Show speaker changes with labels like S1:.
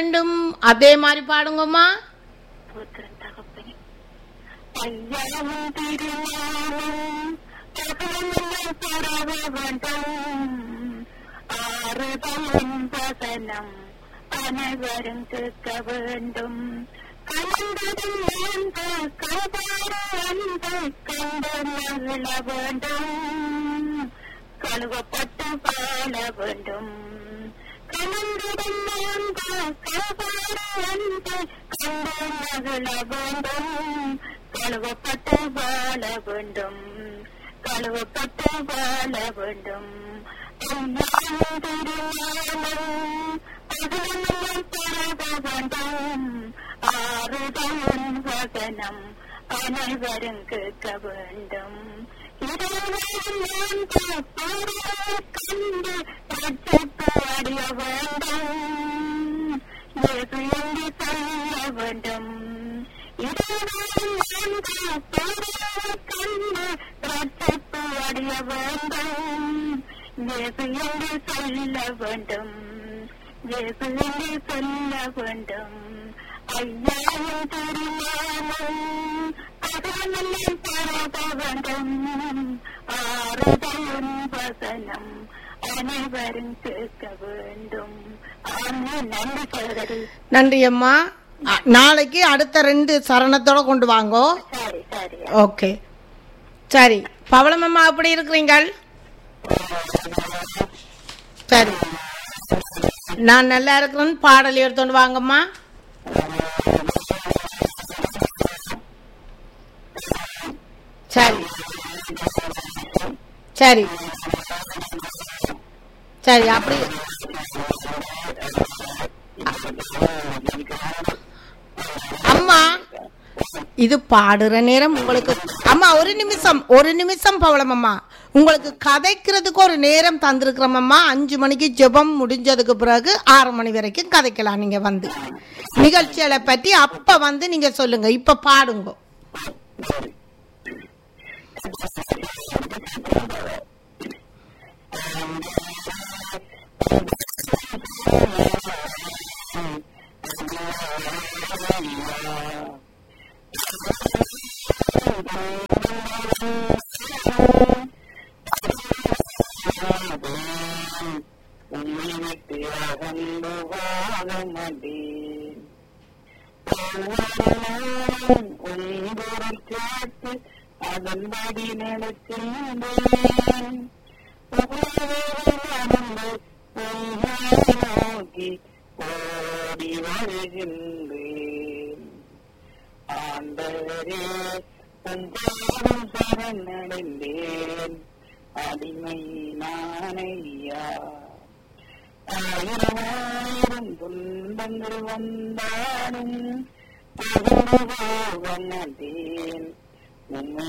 S1: வேண்டும் அதே மாதிரி பாடுங்கம்மா
S2: புத்திரன் தகப்பனே ஐயாவும் திருநாமம் தகவலும் பரவ வேண்டும் ஆறுதலும் வசனம் அனைவரும் கேட்க வேண்டும் கலந்ததும் அந்த கலபார அந்த கண்டு மகிழ வேண்டும் கழுவப்பட்டு வாழ வேண்டும் கலந்ததும் அந்த கலபார அந்த கண்டு மகிழ வேண்டும் கழுவப்பட்டு வாழ வேண்டும் கழுவப்பட்டு வாழ வேண்டும் ஐயாவும் திருநாமம் பகலும் பரவ வேண்டும் ஆறுதலும் வசனம் அனைவரும் கேட்க வேண்டும் இரவும் கண்டு ரட்சிப்பு அடைய வேண்டும் இயேசு என்று சொல்ல வேண்டும் இரவும் கண்டு ரட்சிப்பு அடைய வேண்டும் இயேசு என்று சொல்ல வேண்டும் இயேசு என்று சொல்ல வேண்டும் ஐயாவும் திருநாமம் பகலும் பரவ வேண்டும் ஆறுதலும் வசனம் அனைவரும் கேட்க வேண்டும் ஆமென். நன்றி சகோதரி
S1: நன்றி அம்மா அ- நாளைக்கு அடுத்த ரெண்டு சரணத்தோட கொண்டு வாங்கோ
S2: சரி சரி
S1: ஓகே சரி பவளம் அம்மா எப்படி இருக்கிறீங்கள் சரி நான் நல்லா இருக்கிறேன்னு பாடல் எடுத்துட்டு வாங்கம்மா சரி சரி சரி அப்படி அம்மா இது பாடுற நேரம் உங்களுக்கு அம்மா ஒரு நிமிஷம் ஒரு நிமிஷம் பவளம் அம்மா உங்களுக்கு கதைக்கிறதுக்கு ஒரு நேரம் தந்திருக்கிறோம் அம்மா அஞ்சு மணிக்கு ஜெபம் முடிஞ்சதுக்கு பிறகு ஆறு மணி வரைக்கும் கதைக்கலாம் நீங்க வந்து நிகழ்ச்சிகளை பற்றி அப்ப வந்து நீங்க சொல்லுங்க இப்ப பாடுங்க
S2: உன்னினத்து அகன்று வாழ மாட்டேன் உன்பொருள் கேட்டு அதன்படி நடக்கின்றேன் நடந்து உன்னை நோக்கி ஓடி வருகின்றேன் ஆண்டவரே உன் பாதம் சரணடைந்தேன் அடிமை நானையா ஆயிரம் ஆயிரம் துன்பங்கள் வந்தாலும் பகிர்ந்து போக மாட்டேன் உண்மை